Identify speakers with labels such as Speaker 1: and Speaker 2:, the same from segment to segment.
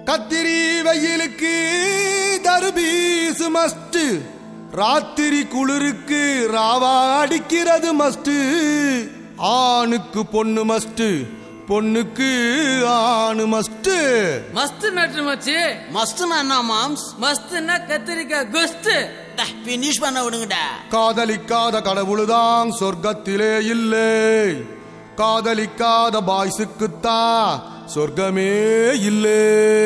Speaker 1: கத்திரி வெயிலுக்கு தருபீசு மஸ்ட் ராத்திரி குளிருக்கு ராவா அடிக்கிறது மஸ்ட் ஆணுக்கு பொண்ணு மஸ்ட் பொண்ணுக்கு ஆணு மஸ்ட்
Speaker 2: மஸ்து மேட்ரு மச்சி
Speaker 3: மஸ்துனா என்ன மாம்ஸ்
Speaker 2: மஸ்துன்னா கத்திரிக்காய் குஸ்து
Speaker 3: பினிஷ் பண்ண விடுங்கடா
Speaker 1: காதலிக்காத கடவுளுதான் சொர்க்கத்திலே இல்லை காதலிக்காத பாய்ஸுக்குத்தான் சொர்க்கமே இல்லை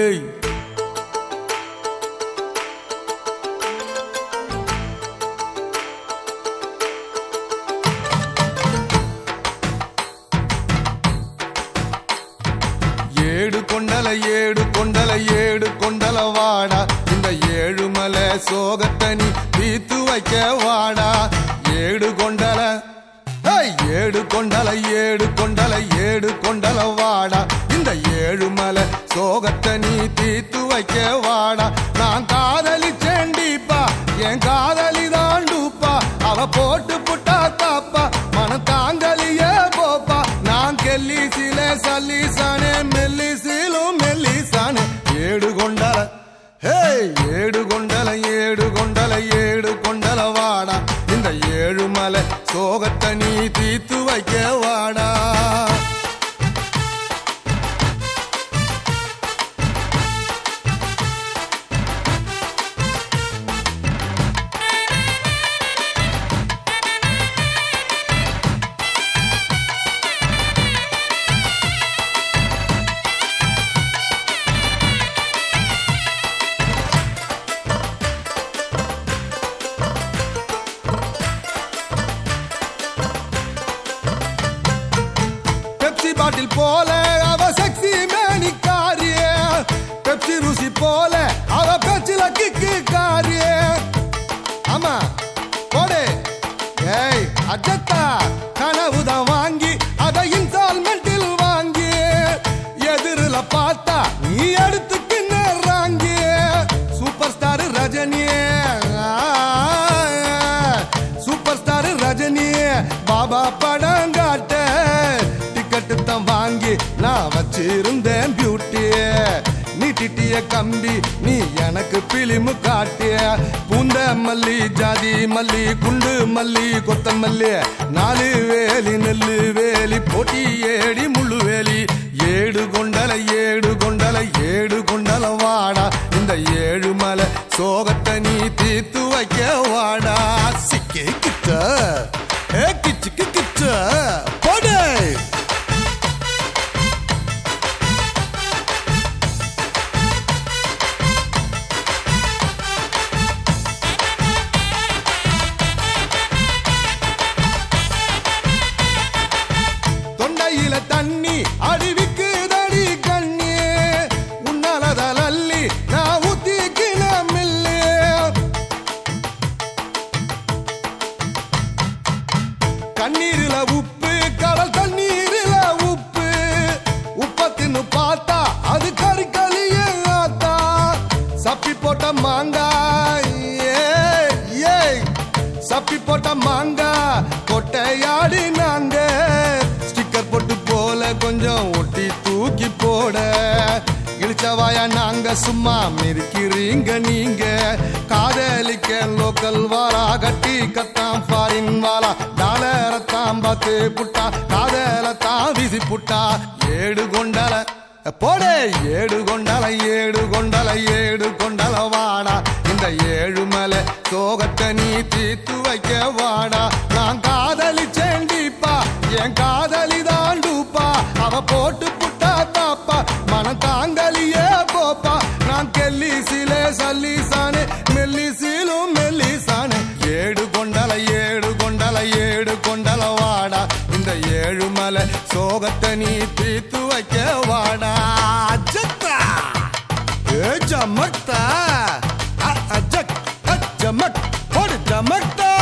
Speaker 1: ஏடு கொண்டல ஏடு கொண்டல ஏடு கொண்டல வாடா இந்த ஏழுமலை சோகத்தனி தீத்து வைக்க வாடா ஏடு கொண்டல ஏய், ஏடு கொண்டல ஏடு கொண்டல ஏடு கொண்டல வாடா இந்த ஏழுமலை சோகத்தனி தீத்து வைக்க வாடா நான் காதலி சேண்டிப்பா என் காதலி தாண்டுப்பா அவ போட்டு புட்டா தாப்பா மனம் தாங்கலியே போப்பா நான் கெல்லி சில சல்லிசானே மெல்லி சீலும் மெல்லிசானே ஏடு கொண்டல ஹே ஏடு கொண்டல ஏடு கொண்டல ஏடு கொண்டல வாடா இந்த ஏழுமலை சோகத்தை நீ தீத்து வைக்க வாடா பெப்சி பாட்டில் போல அவ செக்ஸி மேனிக்காரிய பெப்சி ருசி போல அவ பேச்சில கிக்கு காரிய ஆமா போடு ஏய் அஜத்தா கனவுதான் வாங்கி அதை இன்ஸ்டால்மெண்டில் வாங்கி எதிரில பார்த்தா நீ எடுத்து பின்னறாங்கி சூப்பர் ஸ்டார் ரஜினியே சூப்பர் ஸ்டார் ரஜினி பாபா படம் காட்ட டிக்கெட்டு தான் வாங்கி நான் வச்சிருந்தேன் பியூட்டி நீ டிட்டிய கம்பி நீ எனக்கு பிலிமு காட்டிய பூந்த மல்லி ஜாதி மல்லி குண்டு மல்லி கொத்தமல்லி நாலு வேலி நெல்லு வேலி போட்டி ஏடி முள்ளு வேலி ஏடு கொண்டல ஏடு கொண்டல ஏடு கொண்டல வாடா இந்த ஏழு மலை சோகத்தை நீ தீர்த்து வைக்க வாடா சிக்கே கிட்ட ஏ கிச்சுக்கு கிட்ட போடு தொண்டையில தண்ணி அடிவிக்கு தடி கண்ணி உன்னாலதால் அள்ளி நான் ஊத்திக்கின மில்லு கண்ணீரில உப்பு கடல் தண்ணீரில உப்பு உப்ப தின்னு பார்த்தா அது கறிக்கலிய ஆத்தா சப்பி போட்ட மாங்காய் ஏய், ஏய் சப்பி போட்ட மாங்காய் கொட்டையாடி நாங்க ஸ்டிக்கர் போட்டு போல கொஞ்சம் ஒட்டி தூக்கி போட இழிச்சவாயா நாங்க சும்மா மிருக்கிறீங்க நீங்க காதலிக்க லோக்கல் வாரா கட்டி கத்தாம் ஃபாரின் வாலா டாலரத்தான் பார்த்து புட்டா காதலத்தான் வீசி புட்டா ஏடு கொண்டல போடே ஏடு கொண்டல ஏடு கொண்டல ஏடு கொண்டல வாடா இந்த ஏழுமலை சோகத்தை நீ தீர்த்து வைக்க வாடா நான் காதலி சேண்டிப்பா என் காதலி தாண்டுப்பா அவ போட்டு புட்டா தாப்பா மனம் தாங்கலியே போப்பா நான் கெல்லி சிலே சல்லிசானே மெல்லி சீலும் மெல்லிசானே ஏடு கொண்டல ஏடு கொண்டல ஏடு கொண்டல வாடா இந்த ஏழுமலை சோகத்தை நீ தீர்த்து வைக்க வாடா அஜத்தா ஏ ஜமக்தா அ- அஜக் அ- ஜமக் போடு ஜமக்தா